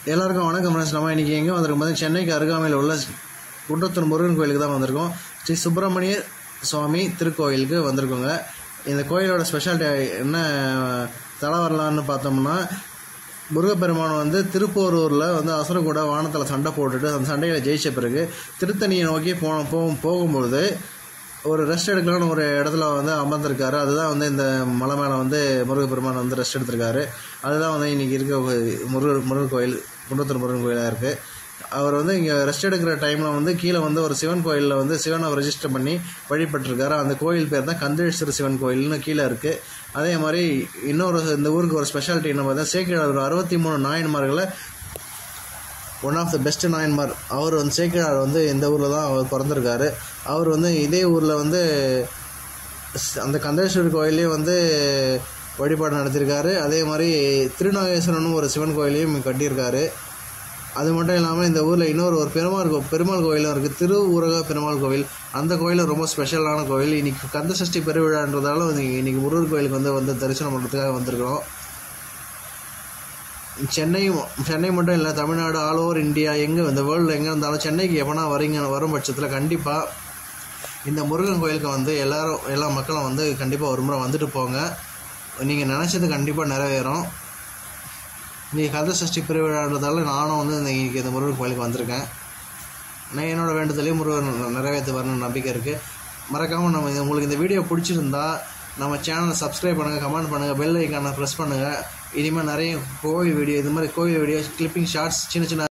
எல்லாருக்கும் வணக்கம் ஃப்ரெண்ட்ஸ் நம்ம இன்றைக்கி எங்கே வந்திருக்கோம் பார்த்தா சென்னைக்கு அருகாமையில் உள்ள குன்றத்தூர் முருகன் கோயிலுக்கு தான் வந்திருக்கோம் ஸ்ரீ சுப்பிரமணிய சுவாமி திருக்கோயிலுக்கு வந்திருக்கோங்க இந்த கோயிலோட ஸ்பெஷாலிட்டி என்ன தலை வரலான்னு பார்த்தோம்னா முருகப்பெருமான் வந்து திருப்போரூரில் வந்து அசுரக்கூட வானத்தில் சண்டை போட்டுட்டு அந்த சண்டையில் ஜெயிச்ச பிறகு திருத்தணியை நோக்கி போ போகும் போகும்பொழுது ஒரு ரெஸ்ட் எடுக்கலாம்னு ஒரு இடத்துல வந்து அமர்ந்திருக்காரு அதுதான் வந்து இந்த மலை மேலே வந்து முருகப்பெருமான் வந்து ரெஸ்ட் எடுத்திருக்காரு அதுதான் வந்து இன்றைக்கி இருக்க ஒரு முருகர் முருகன் கோயில் குன்றத்தூர் முருகன் கோயிலாக இருக்குது அவர் வந்து இங்கே ரெஸ்ட் எடுக்கிற டைமில் வந்து கீழே வந்து ஒரு சிவன் கோயிலில் வந்து சிவனை ரெஜிஸ்டர் பண்ணி வழிபட்டிருக்காரு அந்த கோயில் பேர் தான் கந்தேஸ்வர சிவன் கோயில்னு கீழே இருக்குது அதே மாதிரி இன்னொரு இந்த ஊருக்கு ஒரு ஸ்பெஷாலிட்டி என்ன பார்த்தா சேக்கிழார் ஒரு அறுபத்தி மூணு நாயன்மார்களை ஒன் ஆஃப் த பெஸ்ட் நாயன்மார் அவர் வந்து சேக்கிழார் வந்து இந்த ஊரில் தான் அவர் பிறந்திருக்காரு அவர் வந்து இதே ஊரில் வந்து ஸ்- அந்த கந்தேஸ்வரர் கோயிலே வந்து வழிபாடு நடத்தியிருக்காரு அதே மாதிரி திருநாகேஸ்வரனும் ஒரு சிவன் கோயிலையும் கட்டியிருக்காரு அது மட்டும் இல்லாமல் இந்த ஊரில் இன்னொரு ஒரு பெருமாள் கோ பெருமாள் கோயிலும் இருக்குது திரு ஊரக பெருமாள் கோவில் அந்த கோயிலும் ரொம்ப ஸ்பெஷலான கோயில் இன்னைக்கு கந்த சஷ்டி பெருவிழான்றதால வந்து இன்னைக்கு முருகர் கோயிலுக்கு வந்து வந்து தரிசனம் பண்ணுறதுக்காக வந்திருக்கிறோம் சென்னை சென்னை மட்டும் இல்லை தமிழ்நாடு ஆல் ஓவர் இந்தியா எங்கே இந்த வேர்ல்டில் எங்கே இருந்தாலும் சென்னைக்கு எப்போனா வரீங்க வரும் பட்சத்தில் கண்டிப்பாக இந்த முருகன் கோயிலுக்கு வந்து எல்லாரும் எல்லா மக்களும் வந்து கண்டிப்பாக ஒரு முறை வந்துட்டு போங்க நீங்கள் நினச்சது கண்டிப்பாக நிறைவேறும் இன்றைக்கி கதை சஷ்டி பெருவிழான்றதால நானும் வந்து இன்னைக்கு இந்த முருகன் கோயிலுக்கு வந்திருக்கேன் நான் என்னோட வேண்டுதலையும் முருகன் நிறைவேற்றி வரணும்னு நம்பிக்கை இருக்குது மறக்காமல் நம்ம இது- உங்களுக்கு இந்த வீடியோ பிடிச்சிருந்தா நம்ம சேனலை சப்ஸ்கிரைப் பண்ணுங்கள் கமெண்ட் பண்ணுங்கள் பெல் ஐக்கானை ப்ரெஸ் பண்ணுங்கள் இனிமேல் நிறைய கோவில் வீடியோ இது மாதிரி கோவில் வீடியோ கிளிப்பிங் ஷார்ட்ஸ் சின்ன சின்ன